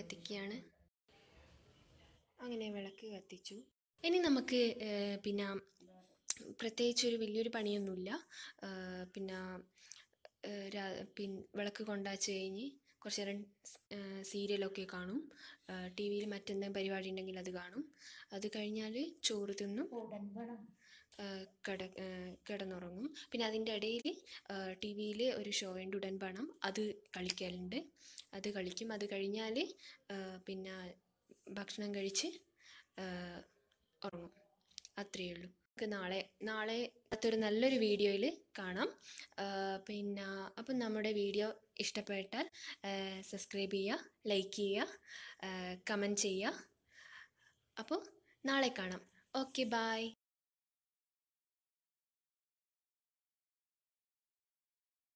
കത്തിക്കുകയാണ് അങ്ങനെ വിളക്ക് കത്തിച്ചു ഇനി നമുക്ക് ഏഹ്, പിന്നെ പ്രത്യേകിച്ച് ഒരു വലിയൊരു പണിയൊന്നുമില്ല ഏഹ്, പിന്നെ ഏഹ്, രാ- പിൻ വിളക്ക് കൊണ്ടാച്ച് കഴിഞ്ഞ് കുറച്ച് നേരം ഏഹ്, സീരിയലൊക്കെ കാണും ടി വിയിൽ മറ്റെന്തെങ്കിലും പരിപാടി ഉണ്ടെങ്കിൽ അത് കാണും അത് കഴിഞ്ഞാൽ ചോറ് തിന്നും ഏഹ്, കിട ഏഹ്, കിടന്നുറങ്ങും പിന്നെ അതിൻ്റെ ഇടയിൽ ടി വിയിൽ ഒരു ഷോ ഉണ്ട് ഉടൻ പണം അത് കളിക്കലുണ്ട് അത് കളിക്കും അത് കഴിഞ്ഞാൽ പിന്നെ ഭക്ഷണം കഴിച്ച് ഏഹ്, ഉറങ്ങും അത്രയേ ഉള്ളൂ നമുക്ക് നാളെ നാളെ അതൊരു നല്ലൊരു വീഡിയോയിൽ കാണാം ഏഹ്, പിന്നെ അപ്പം നമ്മുടെ വീഡിയോ ഇഷ്ടപ്പെട്ടാൽ സബ്സ്ക്രൈബ് ചെയ്യുക ലൈക്ക് ചെയ്യുക കമൻറ്റ് ചെയ്യുക അപ്പോൾ നാളെ കാണാം ഓക്കെ ബായ്